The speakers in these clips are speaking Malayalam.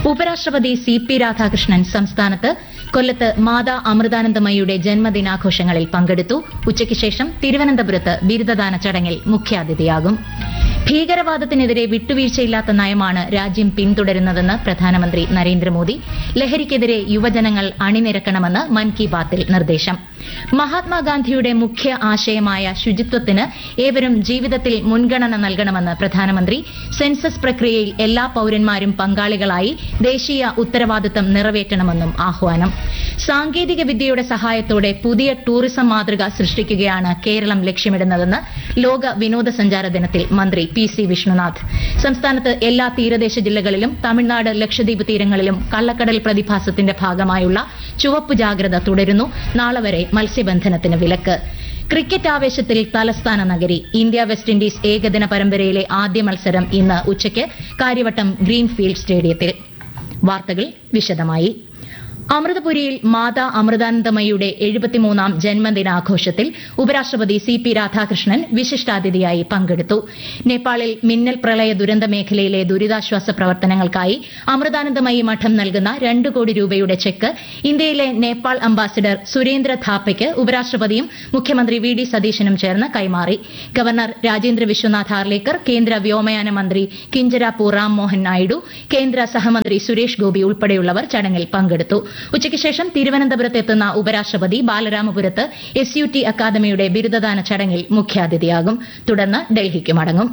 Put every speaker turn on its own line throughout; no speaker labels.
ഉപരാഷ്ട്രപതി സി പി രാധാകൃഷ്ണൻ സംസ്ഥാനത്ത് കൊല്ലത്ത് മാതാ അമൃതാനന്ദമയിയുടെ ജന്മദിനാഘോഷങ്ങളിൽ പങ്കെടുത്തു ഉച്ചയ്ക്ക് ശേഷം തിരുവനന്തപുരത്ത് ബിരുദദാന ചടങ്ങിൽ മുഖ്യാതിഥിയാകും ഭീകരവാദത്തിനെതിരെ വിട്ടുവീഴ്ചയില്ലാത്ത നയമാണ് രാജ്യം പിന്തുടരുന്നതെന്ന് പ്രധാനമന്ത്രി നരേന്ദ്രമോദി ലഹരിക്കെതിരെ യുവജനങ്ങൾ അണിനിരക്കണമെന്ന് മൻ കി ബാത്തിൽ നിർദ്ദേശം മഹാത്മാഗാന്ധിയുടെ മുഖ്യ ആശയമായ ശുചിത്വത്തിന് ഏവരും ജീവിതത്തിൽ മുൻഗണന നൽകണമെന്ന് പ്രധാനമന്ത്രി സെൻസസ് പ്രക്രിയയിൽ എല്ലാ പൌരന്മാരും പങ്കാളികളായി ദേശീയ ഉത്തരവാദിത്തം നിറവേറ്റണമെന്നും ആഹ്വാനം സാങ്കേതിക വിദ്യയുടെ സഹായത്തോടെ പുതിയ ടൂറിസം മാതൃക സൃഷ്ടിക്കുകയാണ് കേരളം ലക്ഷ്യമിടുന്നതെന്ന് ലോക വിനോദസഞ്ചാര ദിനത്തിൽ മന്ത്രി പി സി വിഷ്ണുനാഥ് സംസ്ഥാനത്ത് എല്ലാ തീരദേശ ജില്ലകളിലും തമിഴ്നാട് ലക്ഷദ്വീപ് തീരങ്ങളിലും കള്ളക്കടൽ പ്രതിഭാസത്തിന്റെ ഭാഗമായുള്ള ചുവപ്പ് ജാഗ്രത തുടരുന്നു നാളെ വരെ മത്സ്യബന്ധനത്തിന് വിലക്ക് ക്രിക്കറ്റ് ആവേശത്തിൽ തലസ്ഥാന നഗരി ഇന്ത്യ വെസ്റ്റ് ഇൻഡീസ് ഏകദിന പരമ്പരയിലെ ആദ്യ മത്സരം ഇന്ന് ഉച്ചയ്ക്ക് കാര്യവട്ടം ഗ്രീൻഫീൽഡ് സ്റ്റേഡിയത്തിൽ വാർത്തകൾ വിശദമായി അമൃതപുരിയിൽ മാതാ അമൃതാനന്ദമയിയുടെ എഴുപത്തിമൂന്നാം ജന്മദിനാഘോഷത്തിൽ ഉപരാഷ്ട്രപതി സി പി രാധാകൃഷ്ണൻ വിശിഷ്ടാതിഥിയായി പങ്കെടുത്തു നേപ്പാളിൽ മിന്നൽ പ്രളയ ദുരന്ത മേഖലയിലെ ദുരിതാശ്വാസ പ്രവർത്തനങ്ങൾക്കായി അമൃതാനന്ദമയി മഠം നൽകുന്ന രണ്ട് കോടി രൂപയുടെ ചെക്ക് ഇന്ത്യയിലെ നേപ്പാൾ അംബാസിഡർ സുരേന്ദ്ര ഥാപ്പയ്ക്ക് ഉപരാഷ്ട്രപതിയും മുഖ്യമന്ത്രി വി ഡി സതീശനും ചേർന്ന് കൈമാറി ഗവർണർ രാജേന്ദ്ര വിശ്വനാഥ് ഹാർലേക്കർ കേന്ദ്ര വ്യോമയാന മന്ത്രി കിഞ്ചരാപ്പു റാം മോഹൻ നായിഡു കേന്ദ്ര സഹമന്ത്രി സുരേഷ് ഗോപി ഉൾപ്പെടെയുള്ളവർ ചടങ്ങിൽ പങ്കെടുത്തു ഉച്ചയ്ക്ക് ശേഷം തിരുവനന്തപുരത്ത് എത്തുന്ന ഉപരാഷ്ട്രപതി ബാലരാമപുരത്ത് എസ് യു ടി അക്കാദമിയുടെ ബിരുദദാന ചടങ്ങിൽ മുഖ്യാതിഥിയാകും തുടർന്ന് ഡൽഹിക്ക് മടങ്ങും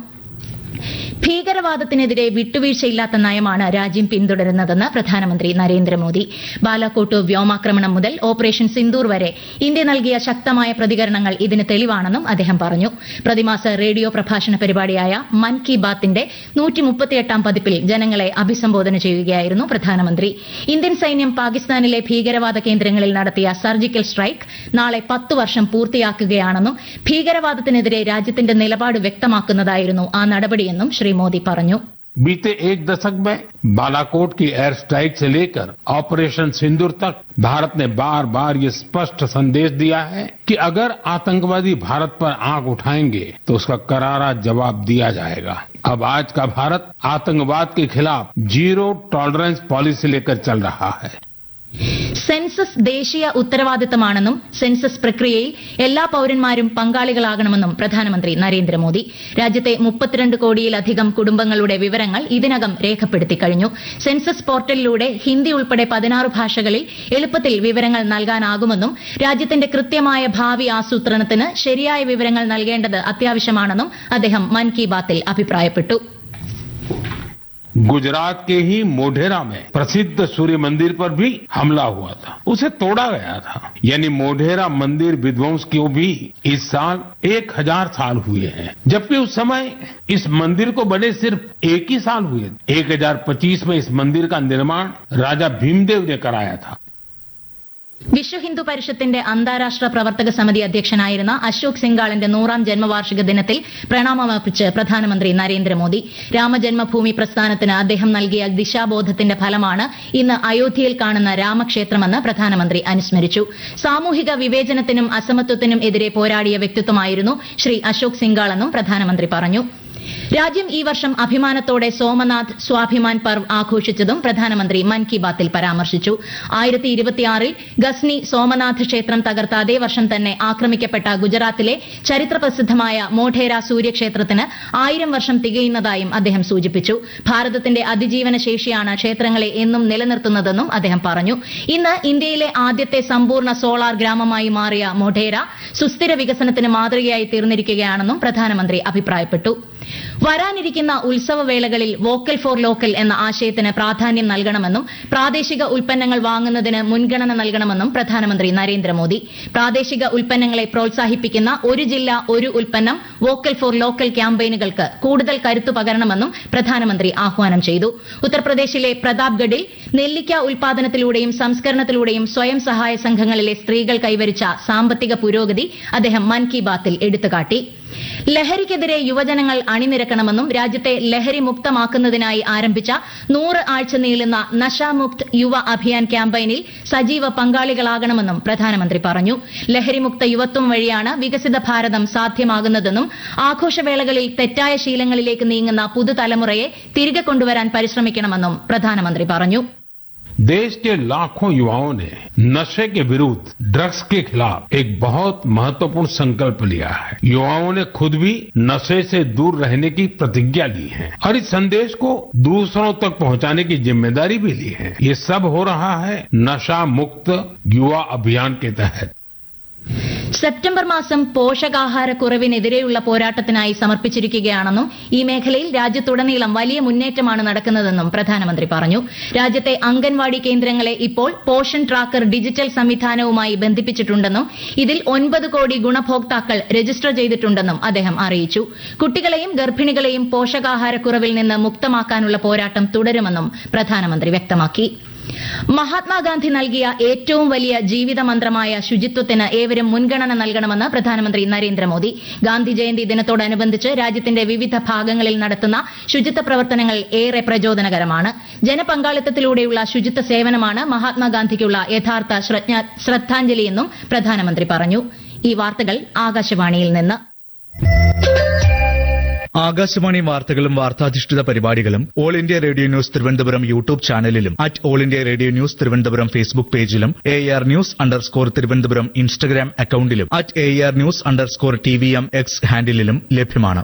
ഭീകരവാദത്തിനെതിരെ വിട്ടുവീഴ്ചയില്ലാത്ത നയമാണ് രാജ്യം പിന്തുടരുന്നതെന്ന് പ്രധാനമന്ത്രി നരേന്ദ്രമോദി ബാലാക്കോട്ട് വ്യോമാക്രമണം മുതൽ ഓപ്പറേഷൻ സിന്ദൂർ വരെ ഇന്ത്യ നൽകിയ ശക്തമായ പ്രതികരണങ്ങൾ ഇതിന് തെളിവാണെന്നും അദ്ദേഹം പറഞ്ഞു പ്രതിമാസ റേഡിയോ പ്രഭാഷണ പരിപാടിയായ മൻ കി ബാത്തിന്റെ നൂറ്റിമുപ്പത്തിയെട്ടാം പതിപ്പിൽ ജനങ്ങളെ അഭിസംബോധന ചെയ്യുകയായിരുന്നു പ്രധാനമന്ത്രി ഇന്ത്യൻ സൈന്യം പാകിസ്ഥാനിലെ ഭീകരവാദ കേന്ദ്രങ്ങളിൽ നടത്തിയ സർജിക്കൽ സ്ട്രൈക്ക് നാളെ പത്ത് വർഷം പൂർത്തിയാക്കുകയാണെന്നും ഭീകരവാദത്തിനെതിരെ രാജ്യത്തിന്റെ നിലപാട് വ്യക്തമാക്കുന്നതായിരുന്നു ആ നടപടിയെന്നും ശ്രീ മോദി പറഞ്ഞു
बीते एक दशक में बालाकोट की एयर स्ट्राइक से लेकर ऑपरेशन सिंदूर तक भारत ने बार बार ये स्पष्ट संदेश दिया है कि अगर आतंकवादी भारत पर आंख उठाएंगे तो उसका करारा जवाब दिया जाएगा अब आज का भारत आतंकवाद के खिलाफ जीरो टॉलरेंस पॉलिसी लेकर चल रहा है
സെൻസസ് ദേശീയ ഉത്തരവാദിത്തമാണെന്നും സെൻസസ് പ്രക്രിയയിൽ എല്ലാ പൌരന്മാരും പങ്കാളികളാകണമെന്നും പ്രധാനമന്ത്രി നരേന്ദ്രമോദി രാജ്യത്തെ മുപ്പത്തിരണ്ട് കോടിയിലധികം കുടുംബങ്ങളുടെ വിവരങ്ങൾ ഇതിനകം രേഖപ്പെടുത്തി കഴിഞ്ഞു സെൻസസ് പോർട്ടലിലൂടെ ഹിന്ദി ഉൾപ്പെടെ പതിനാറ് ഭാഷകളിൽ എളുപ്പത്തിൽ വിവരങ്ങൾ നൽകാനാകുമെന്നും രാജ്യത്തിന്റെ കൃത്യമായ ഭാവി ആസൂത്രണത്തിന് ശരിയായ വിവരങ്ങൾ നൽകേണ്ടത് അത്യാവശ്യമാണെന്നും അദ്ദേഹം മൻ കി ബാത്തിൽ അഭിപ്രായപ്പെട്ടു
गुजरात के ही मोढेरा में प्रसिद्ध सूर्य मंदिर पर भी हमला हुआ था उसे तोड़ा गया था यानी मोढेरा मंदिर विध्वंस को भी इस साल एक हजार साल हुए हैं जबकि उस समय इस मंदिर को बने सिर्फ एक ही साल हुए एक हजार पच्चीस में इस मंदिर का निर्माण राजा भीमदेव ने कराया था
വിശ്വ ഹിന്ദു പരിഷത്തിന്റെ അന്താരാഷ്ട്ര പ്രവർത്തക സമിതി അധ്യക്ഷനായിരുന്ന അശോക് സിംഗാളിന്റെ നൂറാം ജന്മവാർഷിക ദിനത്തിൽ പ്രണാമമർപ്പിച്ച് പ്രധാനമന്ത്രി നരേന്ദ്രമോദി രാമജന്മഭൂമി പ്രസ്ഥാനത്തിന് അദ്ദേഹം നൽകിയ ദിശാബോധത്തിന്റെ ഫലമാണ് ഇന്ന് അയോധ്യയിൽ കാണുന്ന രാമക്ഷേത്രമെന്ന് പ്രധാനമന്ത്രി അനുസ്മരിച്ചു സാമൂഹിക വിവേചനത്തിനും അസമത്വത്തിനും എതിരെ പോരാടിയ വ്യക്തിത്വമായിരുന്നു ശ്രീ അശോക് സിംഗാളെന്നും പ്രധാനമന്ത്രി പറഞ്ഞു രാജ്യം ഈ വർഷം അഭിമാനത്തോടെ സോമനാഥ് സ്വാഭിമാൻ പർവ് ആഘോഷിച്ചതും പ്രധാനമന്ത്രി മൻ കി ബാത്തിൽ പരാമർശിച്ചു ആയിരത്തി ഇരുപത്തിയാറിൽ ഗസ്നി സോമനാഥ് ക്ഷേത്രം തകർത്ത അതേ വർഷം തന്നെ ആക്രമിക്കപ്പെട്ട ഗുജറാത്തിലെ ചരിത്രപ്രസിദ്ധമായ മോഢേര സൂര്യക്ഷേത്രത്തിന് ആയിരം വർഷം തികയുന്നതായും അദ്ദേഹം സൂചിപ്പിച്ചു ഭാരതത്തിന്റെ അതിജീവന ശേഷിയാണ് ക്ഷേത്രങ്ങളെ എന്നും നിലനിർത്തുന്നതെന്നും അദ്ദേഹം പറഞ്ഞു ഇന്ന് ഇന്ത്യയിലെ ആദ്യത്തെ സമ്പൂർണ്ണ സോളാർ ഗ്രാമമായി മാറിയ മൊഢേര സുസ്ഥിര വികസനത്തിന് മാതൃകയായി തീർന്നിരിക്കുകയാണെന്നും പ്രധാനമന്ത്രി അഭിപ്രായപ്പെട്ടു വരാനിരിക്കുന്ന ഉത്സവവേളകളിൽ വോക്കൽ ഫോർ ലോക്കൽ എന്ന ആശയത്തിന് പ്രാധാന്യം നൽകണമെന്നും പ്രാദേശിക ഉൽപ്പന്നങ്ങൾ വാങ്ങുന്നതിന് മുൻഗണന നൽകണമെന്നും പ്രധാനമന്ത്രി നരേന്ദ്രമോദി പ്രാദേശിക ഉൽപ്പന്നങ്ങളെ പ്രോത്സാഹിപ്പിക്കുന്ന ഒരു ജില്ല ഒരു ഉൽപ്പന്നം വോക്കൽ ഫോർ ലോക്കൽ ക്യാമ്പയിനുകൾക്ക് കൂടുതൽ കരുത്തു പകരണമെന്നും പ്രധാനമന്ത്രി ആഹ്വാനം ചെയ്തു ഉത്തർപ്രദേശിലെ പ്രതാപ്ഗഡിൽ നെല്ലിക്ക ഉൽപാദനത്തിലൂടെയും സംസ്കരണത്തിലൂടെയും സ്വയം സഹായ സംഘങ്ങളിലെ സ്ത്രീകൾ കൈവരിച്ച സാമ്പത്തിക പുരോഗതി അദ്ദേഹം മൻ കി ബാത്തിൽ എടുത്തുകാട്ടി ലഹരിക്കെതിരെ യുവജനങ്ങൾ അണിനിരക്കണമെന്നും രാജ്യത്തെ ലഹരി മുക്തമാക്കുന്നതിനായി ആരംഭിച്ച നൂറ് ആഴ്ച നീളുന്ന നശാമുക്ത് യുവ അഭിയാൻ ക്യാമ്പയിനിൽ സജീവ പങ്കാളികളാകണമെന്നും പ്രധാനമന്ത്രി പറഞ്ഞു ലഹരിമുക്ത യുവത്വം വഴിയാണ് വികസിത ഭാരതം സാധ്യമാകുന്നതെന്നും ആഘോഷവേളകളിൽ തെറ്റായ ശീലങ്ങളിലേക്ക് നീങ്ങുന്ന പുതുതലമുറയെ തിരികെ കൊണ്ടുവരാൻ പരിശ്രമിക്കണമെന്നും പ്രധാനമന്ത്രി പറഞ്ഞു
देश के लाखों युवाओं ने नशे के विरुद्ध ड्रग्स के खिलाफ एक बहुत महत्वपूर्ण संकल्प लिया है युवाओं ने खुद भी नशे से दूर रहने की प्रतिज्ञा ली है और इस संदेश को दूसरों तक पहुंचाने की जिम्मेदारी भी ली है ये सब हो रहा है नशा मुक्त युवा अभियान के तहत
സെപ്റ്റംബർ മാസം പോഷകാഹാരക്കുറവിനെതിരെയുള്ള പോരാട്ടത്തിനായി സമർപ്പിച്ചിരിക്കുകയാണെന്നും ഈ മേഖലയിൽ രാജ്യത്തുടനീളം വലിയ മുന്നേറ്റമാണ് നടക്കുന്നതെന്നും പ്രധാനമന്ത്രി പറഞ്ഞു രാജ്യത്തെ അംഗൻവാടി കേന്ദ്രങ്ങളെ ഇപ്പോൾ പോഷൻ ട്രാക്കർ ഡിജിറ്റൽ സംവിധാനവുമായി ബന്ധിപ്പിച്ചിട്ടുണ്ടെന്നും ഇതിൽ ഒൻപത് കോടി ഗുണഭോക്താക്കൾ രജിസ്റ്റർ ചെയ്തിട്ടുണ്ടെന്നും അദ്ദേഹം അറിയിച്ചു കുട്ടികളെയും ഗർഭിണികളെയും പോഷകാഹാരക്കുറവിൽ നിന്ന് മുക്തമാക്കാനുള്ള പോരാട്ടം തുടരുമെന്നും പ്രധാനമന്ത്രി വ്യക്തമാക്കി മഹാത്മാഗാന്ധി നൽകിയ ഏറ്റവും വലിയ ജീവിത മന്ത്രമായ ശുചിത്വത്തിന് ഏവരും മുൻഗണന നൽകണമെന്ന് പ്രധാനമന്ത്രി നരേന്ദ്രമോദി ഗാന്ധി ജയന്തി ദിനത്തോടനുബന്ധിച്ച് രാജ്യത്തിന്റെ വിവിധ ഭാഗങ്ങളിൽ നടത്തുന്ന ശുചിത്വ പ്രവർത്തനങ്ങൾ ഏറെ പ്രചോദനകരമാണ് ജനപങ്കാളിത്തത്തിലൂടെയുള്ള ശുചിത്വ സേവനമാണ് മഹാത്മാഗാന്ധിക്കുള്ള യഥാർത്ഥ ശ്രജ്ഞ- ശ്രദ്ധാഞ്ജലിയെന്നും പ്രധാനമന്ത്രി പറഞ്ഞു ഈ വാർത്തകൾ ആകാശവാണിയിൽ നിന്ന്
ആകാശവാണി വാർത്തകളും വാർത്താധിഷ്ഠിത പരിപാടികളും all India radio news Thiruvananthapuram YouTube ചാനലിലും at all India radio news Thiruvananthapuram Facebook പേജിലും air news underscore Thiruvananthapuram Instagram അക്കൌണ്ടിലും at air news underscore T V M X ഹാൻഡിലും ലഭ്യമാണ്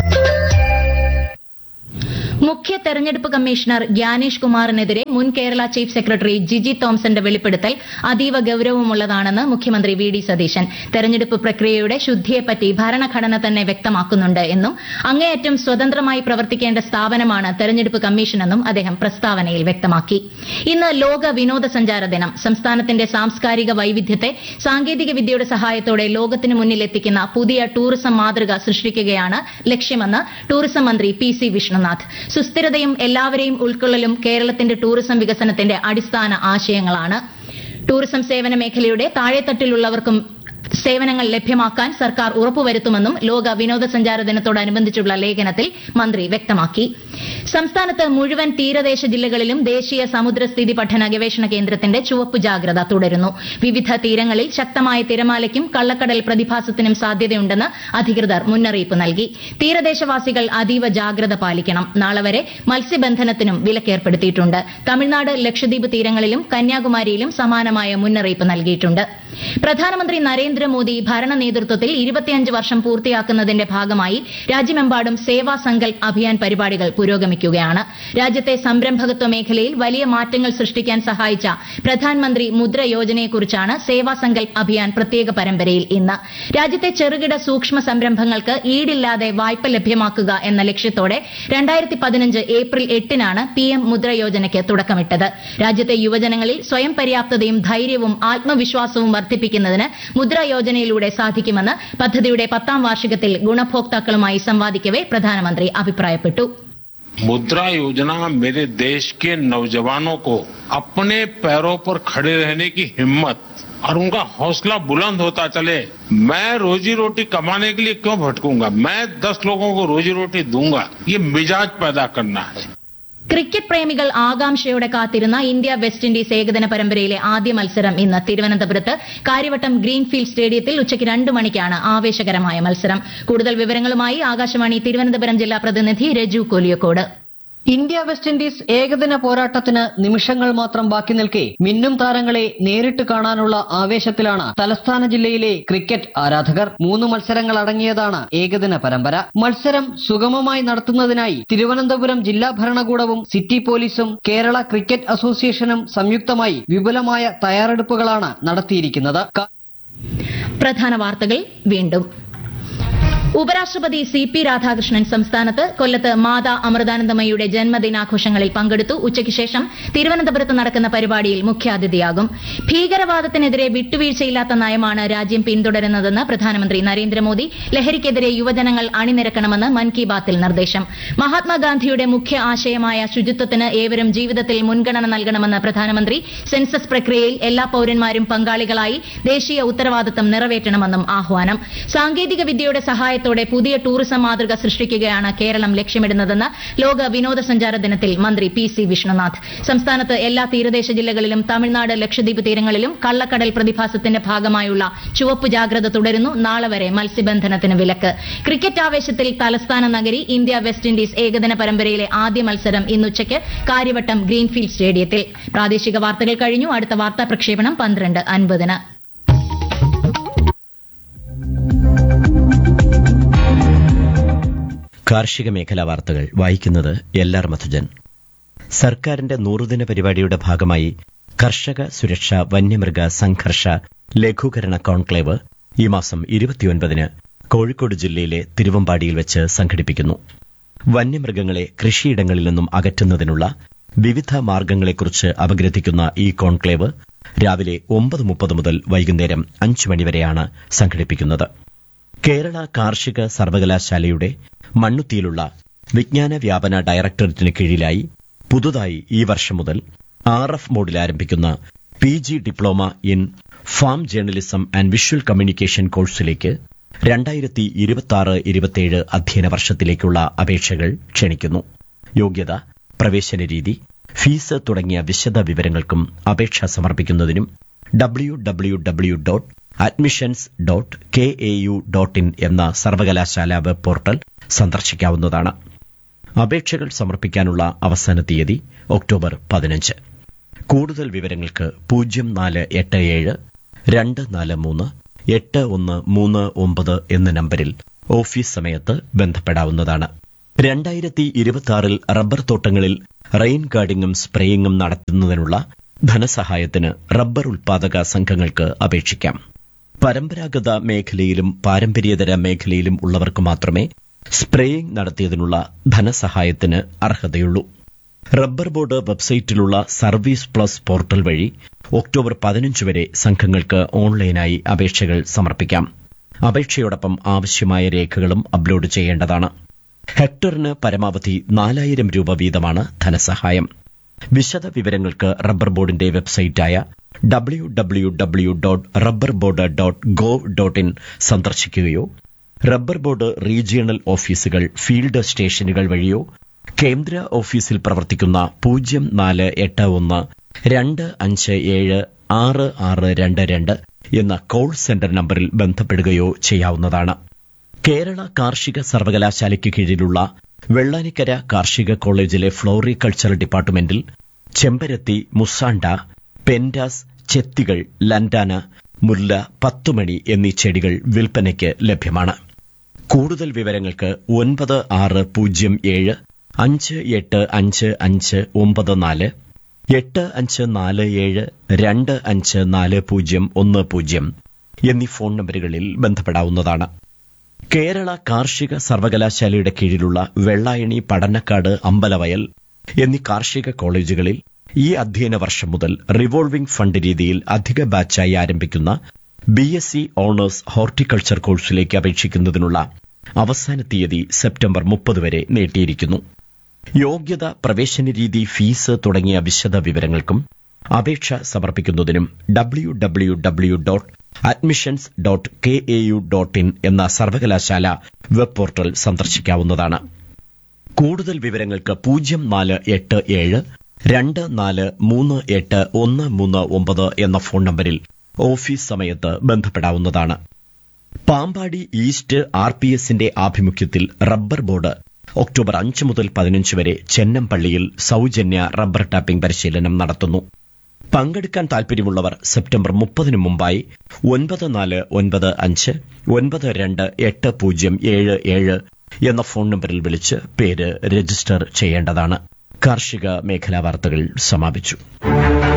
മുഖ്യ തെരഞ്ഞെടുപ്പ് കമ്മീഷണർ ഗ്യാനേഷ് കുമാറിനെതിരെ മുൻ കേരള ചീഫ് സെക്രട്ടറി ജിജി തോംസന്റെ വെളിപ്പെടുത്തൽ അതീവ ഗൌരവമുള്ളതാണെന്ന് മുഖ്യമന്ത്രി വി ഡി സതീശൻ തെരഞ്ഞെടുപ്പ് പ്രക്രിയയുടെ ശുദ്ധിയെപ്പറ്റി ഭരണഘടന തന്നെ വ്യക്തമാക്കുന്നുണ്ട് എന്നും അങ്ങേയറ്റം സ്വതന്ത്രമായി പ്രവർത്തിക്കേണ്ട സ്ഥാപനമാണ് തെരഞ്ഞെടുപ്പ് കമ്മീഷനെന്നും അദ്ദേഹം പ്രസ്താവനയിൽ വ്യക്തമാക്കി ഇന്ന് ലോക വിനോദസഞ്ചാര ദിനം സംസ്ഥാനത്തിന്റെ സാംസ്കാരിക വൈവിധ്യത്തെ സാങ്കേതിക വിദ്യയുടെ സഹായത്തോടെ ലോകത്തിന് മുന്നിൽ എത്തിക്കുന്ന പുതിയ ടൂറിസം മാതൃക സൃഷ്ടിക്കുകയാണ് ലക്ഷ്യമെന്ന് ടൂറിസം മന്ത്രി പി സി വിഷ്ണുനാഥ് സുസ്ഥിരതയും എല്ലാവരെയും ഉൾക്കൊള്ളലും കേരളത്തിന്റെ ടൂറിസം വികസനത്തിന്റെ അടിസ്ഥാന ആശയങ്ങളാണ് ടൂറിസം സേവന മേഖലയുടെ താഴെത്തട്ടിലുള്ളവർക്കും സേവനങ്ങൾ ലഭ്യമാക്കാൻ സർക്കാർ ഉറപ്പുവരുത്തുമെന്നും ലോക വിനോദസഞ്ചാര ദിനത്തോടനുബന്ധിച്ചുള്ള ലേഖനത്തിൽ മന്ത്രി വ്യക്തമാക്കി സംസ്ഥാനത്ത് മുഴുവൻ തീരദേശ ജില്ലകളിലും ദേശീയ സമുദ്രസ്ഥിതി പഠന ഗവേഷണ കേന്ദ്രത്തിന്റെ ചുവപ്പ് ജാഗ്രത തുടരുന്നു വിവിധ തീരങ്ങളിൽ ശക്തമായ തിരമാലയ്ക്കും കള്ളക്കടൽ പ്രതിഭാസത്തിനും സാധ്യതയുണ്ടെന്ന് അധികൃതർ മുന്നറിയിപ്പ് നൽകി തീരദേശവാസികൾ അതീവ ജാഗ്രത പാലിക്കണം നാളെ വരെ മത്സ്യബന്ധനത്തിനും വിലക്കേർപ്പെടുത്തിയിട്ടുണ്ട് തമിഴ്നാട് ലക്ഷദ്വീപ് തീരങ്ങളിലും കന്യാകുമാരിയിലും സമാനമായ മുന്നറിയിപ്പ് നൽകിയിട്ടുണ്ട് പ്രധാനമന്ത്രി നരേന്ദ്രമോദി ഭരണ നേതൃത്വത്തിൽ ഇരുപത്തിയഞ്ച് വർഷം പൂർത്തിയാക്കുന്നതിന്റെ ഭാഗമായി രാജ്യമെമ്പാടും സേവാ സങ്കൽപ് അഭിയാൻ പരിപാടികൾ പുരോഗമിക്കുകയാണ് രാജ്യത്തെ സംരംഭകത്വ മേഖലയിൽ വലിയ മാറ്റങ്ങൾ സൃഷ്ടിക്കാൻ സഹായിച്ച പ്രധാനമന്ത്രി മുദ്ര യോജനയെക്കുറിച്ചാണ് സേവാ സങ്കൽപ് അഭിയാൻ പ്രത്യേക പരമ്പരയിൽ ഇന്ന് രാജ്യത്തെ ചെറുകിട സൂക്ഷ്മ സംരംഭങ്ങൾക്ക് ഈടില്ലാതെ വായ്പ ലഭ്യമാക്കുക എന്ന ലക്ഷ്യത്തോടെ രണ്ടായിരത്തി പതിനഞ്ച് ഏപ്രിൽ എട്ടിനാണ് പി എം മുദ്ര യോജനയ്ക്ക് തുടക്കമിട്ടത് രാജ്യത്തെ യുവജനങ്ങളിൽ സ്വയം പര്യാപ്തതയും ധൈര്യവും ആത്മവിശ്വാസവും വർദ്ധിപ്പിക്കുന്നതിന് മുദ്ര യോജനയിലൂടെ സാധിക്കുമെന്ന് പദ്ധതിയുടെ പത്താം വാർഷികത്തിൽ ഗുണഭോക്താക്കളുമായി സംവാദിക്കവെ പ്രധാനമന്ത്രി അഭിപ്രായപ്പെട്ടു
मुद्रा योजना मेरे देश के नौजवानों को अपने पैरों पर खड़े रहने की हिम्मत और उनका हौसला बुलंद होता चले मैं रोजी रोटी कमाने के लिए क्यों भटकूंगा मैं दस लोगों को रोजी रोटी दूंगा ये मिजाज पैदा करना है
ക്രിക്കറ്റ് പ്രേമികൾ ആകാംക്ഷയോടെ കാത്തിരുന്ന ഇന്ത്യ വെസ്റ്റ് ഇൻഡീസ് ഏകദിന പരമ്പരയിലെ ആദ്യ മത്സരം ഇന്ന് തിരുവനന്തപുരത്ത് കാര്യവട്ടം ഗ്രീൻഫീൽഡ് സ്റ്റേഡിയത്തിൽ ഉച്ചയ്ക്ക് രണ്ട് മണിക്കാണ് ആവേശകരമായ മത്സരം കൂടുതൽ വിവരങ്ങളുമായി ആകാശവാണി തിരുവനന്തപുരം ജില്ലാ പ്രതിനിധി Raju Koliyakode
India West Indies ഏകദിന പോരാട്ടത്തിന് നിമിഷങ്ങൾ മാത്രം ബാക്കി നിൽക്കെ മിന്നും താരങ്ങളെ നേരിട്ട് കാണാനുള്ള ആവേശത്തിലാണ് തലസ്ഥാന ജില്ലയിലെ ക്രിക്കറ്റ് ആരാധകർ മൂന്ന് മത്സരങ്ങൾ അടങ്ങിയതാണ് ഏകദിന പരമ്പര മത്സരം സുഗമമായി നടത്തുന്നതിനായി തിരുവനന്തപുരം ജില്ലാ ഭരണകൂടവും സിറ്റി പോലീസും കേരള ക്രിക്കറ്റ് അസോസിയേഷനും സംയുക്തമായി വിപുലമായ തയ്യാറെടുപ്പുകളാണ് നടത്തിയിരിക്കുന്നത് ക-
പ്രധാന വാർത്തകൾ വീണ്ടും ഉപരാഷ്ട്രപതി സി പി രാധാകൃഷ്ണൻ സംസ്ഥാനത്ത് കൊല്ലത്ത് മാതാ അമൃതാനന്ദമയിയുടെ ജന്മദിനാഘോഷങ്ങളിൽ പങ്കെടുത്തു ഉച്ചയ്ക്ക് ശേഷം തിരുവനന്തപുരത്ത് നടക്കുന്ന പരിപാടിയിൽ മുഖ്യാതിഥിയാകും ഭീകരവാദത്തിനെതിരെ വിട്ടുവീഴ്ചയില്ലാത്ത നയമാണ് രാജ്യം പിന്തുടരുന്നതെന്ന് പ്രധാനമന്ത്രി നരേന്ദ്രമോദി ലഹരിക്കെതിരെ യുവജനങ്ങൾ അണിനിരക്കണമെന്ന് മൻ കി ബാത്തിൽ നിർദ്ദേശം മഹാത്മാഗാന്ധിയുടെ മുഖ്യ ആശയമായ ശുചിത്വത്തിന് ഏവരും ജീവിതത്തിൽ മുൻഗണന നൽകണമെന്ന് പ്രധാനമന്ത്രി സെൻസസ് പ്രക്രിയയിൽ എല്ലാ പൌരന്മാരും പങ്കാളികളായി ദേശീയ ഉത്തരവാദിത്തം നിറവേറ്റണമെന്നും ആഹ്വാനം സാങ്കേതിക വിദ്യയുടെ സഹായത്തോടെ സഹായത്തോടെ പുതിയ ടൂറിസം മാതൃക സൃഷ്ടിക്കുകയാണ് കേരളം ലക്ഷ്യമിടുന്നതെന്ന് ലോക വിനോദസഞ്ചാര ദിനത്തിൽ മന്ത്രി പി സി വിഷ്ണുനാഥ് സംസ്ഥാനത്ത് എല്ലാ തീരദേശ ജില്ലകളിലും തമിഴ്നാട് ലക്ഷദ്വീപ് തീരങ്ങളിലും കള്ളക്കടൽ പ്രതിഭാസത്തിന്റെ ഭാഗമായുള്ള ചുവപ്പ് ജാഗ്രത തുടരുന്നു നാളെ വരെ മത്സ്യബന്ധനത്തിന് വിലക്ക് ക്രിക്കറ്റ് ആവേശത്തിൽ തലസ്ഥാന നഗരി ഇന്ത്യ വെസ്റ്റ് ഇൻഡീസ് ഏകദിന പരമ്പരയിലെ ആദ്യ മത്സരം ഇന്നുച്ചയ്ക്ക് കാര്യവട്ടം ഗ്രീൻഫീൽഡ് സ്റ്റേഡിയത്തിൽ പ്രാദേശിക വാർത്തകൾ കഴിഞ്ഞു അടുത്ത വാർത്താ പ്രക്ഷേപണം പന്ത്രണ്ട് അൻപതിന്
കാർഷിക മേഖലാ വാർത്തകൾ വായിക്കുന്നത് എൽ ആർ മധുജൻ സർക്കാരിന്റെ നൂറുദിന പരിപാടിയുടെ ഭാഗമായി കർഷക സുരക്ഷ വന്യമൃഗ സംഘർഷ ലഘൂകരണ കോൺക്ലേവ് ഈ മാസം ഇരുപത്തിയൊൻപതിന് കോഴിക്കോട് ജില്ലയിലെ തിരുവമ്പാടിയിൽ വെച്ച് സംഘടിപ്പിക്കുന്നു വന്യമൃഗങ്ങളെ കൃഷിയിടങ്ങളിൽ നിന്നും അകറ്റുന്നതിനുള്ള വിവിധ മാർഗങ്ങളെക്കുറിച്ച് അപഗ്രഥിക്കുന്ന ഈ കോൺക്ലേവ് രാവിലെ ഒമ്പത് മുപ്പത് മുതൽ വൈകുന്നേരം അഞ്ചു മണിവരെയാണ് സംഘടിപ്പിക്കുന്നത് കേരള കാർഷിക സർവകലാശാലയുടെ മണ്ണുത്തിയിലുള്ള വിജ്ഞാന വ്യാപന ഡയറക്ടറേറ്റിന് കീഴിലായി പുതുതായി ഈ വർഷം മുതൽ ആർ എഫ് മോഡിൽ ആരംഭിക്കുന്ന P G diploma in farm journalism and visual communication കോഴ്സിലേക്ക് രണ്ടായിരത്തി ഇരുപത്തിയാറ് ഇരുപത്തിയേഴ് അധ്യയന വർഷത്തിലേക്കുള്ള അപേക്ഷകൾ ക്ഷണിക്കുന്നു യോഗ്യത പ്രവേശന രീതി ഫീസ് തുടങ്ങിയ വിശദ വിവരങ്ങൾക്കും അപേക്ഷ സമർപ്പിക്കുന്നതിനും W W W dot admissions dot K A U dot in എന്ന സർവകലാശാല വെബ് പോർട്ടൽ സന്ദർശിക്കാവുന്നതാണ് അപേക്ഷകൾ സമർപ്പിക്കാനുള്ള അവസാന തീയതി ഒക്ടോബർ പതിനഞ്ച് കൂടുതൽ വിവരങ്ങൾക്ക് പൂജ്യം നാല് എട്ട് ഏഴ് രണ്ട് നാല് മൂന്ന് എട്ട് ഒന്ന് മൂന്ന് ഒമ്പത് എന്ന നമ്പരിൽ ഓഫീസ് സമയത്ത് ബന്ധപ്പെടാവുന്നതാണ് രണ്ടായിരത്തി ഇരുപത്തിയാറിൽ റബ്ബർ തോട്ടങ്ങളിൽ റെയിൻ ഗാർഡിങ്ങും സ്പ്രേയിങ്ങും നടത്തുന്നതിനുള്ള ധനസഹായത്തിന് റബ്ബർ ഉൽപാദക സംഘങ്ങൾക്ക് അപേക്ഷിക്കാം പരമ്പരാഗത മേഖലയിലും പാരമ്പര്യേതര മേഖലയിലും ഉള്ളവർക്ക് മാത്രമേ സ്പ്രേയിംഗ് നടത്തിയതിനുള്ള ധനസഹായത്തിന് അർഹതയുള്ളൂ റബ്ബർ ബോർഡ് വെബ്സൈറ്റിലുള്ള സർവീസ് പ്ലസ് പോർട്ടൽ വഴി ഒക്ടോബർ പതിനഞ്ച് വരെ സംഘങ്ങൾക്ക് ഓൺലൈനായി അപേക്ഷകൾ സമർപ്പിക്കാം അപേക്ഷയോടൊപ്പം ആവശ്യമായ രേഖകളും അപ്ലോഡ് ചെയ്യേണ്ടതാണ് ഹെക്ടറിന് പരമാവധി നാലായിരം രൂപ വീതമാണ് ധനസഹായം വിശദ വിവരങ്ങൾക്ക് റബ്ബർ ബോർഡിന്റെ വെബ്സൈറ്റായ W W W dot rubber board dot gov dot in സന്ദർശിക്കുകയോ rubber board regional offices field സ്റ്റേഷനുകൾ വഴിയോ കേന്ദ്ര ഓഫീസിൽ പ്രവർത്തിക്കുന്ന പൂജ്യം നാല് എട്ട് ഒന്ന് രണ്ട് അഞ്ച് ഏഴ് ആറ് ആറ് രണ്ട് രണ്ട് എന്ന കോൾ സെന്റർ നമ്പറിൽ ബന്ധപ്പെടുകയോ ചെയ്യാവുന്നതാണ് കേരള കാർഷിക സർവകലാശാലയ്ക്ക് കീഴിലുള്ള വെള്ളാനിക്കര കാർഷിക കോളേജിലെ ഫ്ലോറികൾച്ചർ ഡിപ്പാർട്ട്മെന്റിൽ ചെമ്പരത്തി മുസാണ്ട പെൻഡാസ് ചെത്തികൾ ലൻഡാന മുല്ല പത്തുമണി എന്നീ ചെടികൾ വിൽപ്പനയ്ക്ക് ലഭ്യമാണ് കൂടുതൽ വിവരങ്ങൾക്ക് ഒൻപത് ആറ് പൂജ്യം ഏഴ് അഞ്ച് എട്ട് അഞ്ച് അഞ്ച് ഒമ്പത് നാല് എട്ട് അഞ്ച് നാല് ഏഴ് രണ്ട് അഞ്ച് നാല് പൂജ്യം ഒന്ന് പൂജ്യം എന്നീ ഫോൺ നമ്പറുകളിൽ ബന്ധപ്പെടാവുന്നതാണ് കേരള കാർഷിക സർവകലാശാലയുടെ കീഴിലുള്ള വെള്ളായണി പടന്നക്കാട് അമ്പലവയൽ എന്നീ കാർഷിക കോളേജുകളിൽ ഈ അധ്യയന വർഷം മുതൽ റിവോൾവിംഗ് ഫണ്ട് രീതിയിൽ അധിക ബാച്ചായി ആരംഭിക്കുന്ന B S C honours horticulture കോഴ്സിലേക്ക് അപേക്ഷിക്കുന്നതിനുള്ള അവസാന തീയതി സെപ്റ്റംബർ മുപ്പത് വരെ നീട്ടിയിരിക്കുന്നു യോഗ്യത പ്രവേശന രീതി ഫീസ് തുടങ്ങിയ വിശദ വിവരങ്ങൾക്കും അപേക്ഷ സമർപ്പിക്കുന്നതിനും W W W dot admissions dot K A U dot in എന്ന സർവകലാശാല വെബ് പോർട്ടൽ സന്ദർശിക്കാവുന്നതാണ് കൂടുതൽ വിവരങ്ങൾക്ക് പൂജ്യം നാല് എട്ട് ഏഴ് രണ്ട് നാല് മൂന്ന് എട്ട് ഒന്ന് മൂന്ന് ഒമ്പത് എന്ന ഫോൺ നമ്പറിൽ ഓഫീസ് സമയത്ത് ബന്ധപ്പെടാവുന്നതാണ് പാമ്പാടി ഈസ്റ്റ് ആർ പി എസിന്റെ ആഭിമുഖ്യത്തിൽ റബ്ബർ ബോർഡ് ഒക്ടോബർ അഞ്ച് മുതൽ പതിനഞ്ച് വരെ ചെന്നംപള്ളിയിൽ സൌജന്യ റബ്ബർ ടാപ്പിംഗ് പരിശീലനം നടത്തുന്നു പങ്കെടുക്കാൻ താൽപര്യമുള്ളവർ സെപ്റ്റംബർ മുപ്പതിനു മുമ്പായി ഒൻപത് നാല് ഒൻപത് അഞ്ച് ഒൻപത് രണ്ട് എട്ട് പൂജ്യം ഏഴ് ഏഴ് എന്ന ഫോൺ നമ്പറിൽ വിളിച്ച് പേര് രജിസ്റ്റർ ചെയ്യേണ്ടതാണ് കാർഷിക മേഖലാ വാർത്തകൾ സമാപിച്ചു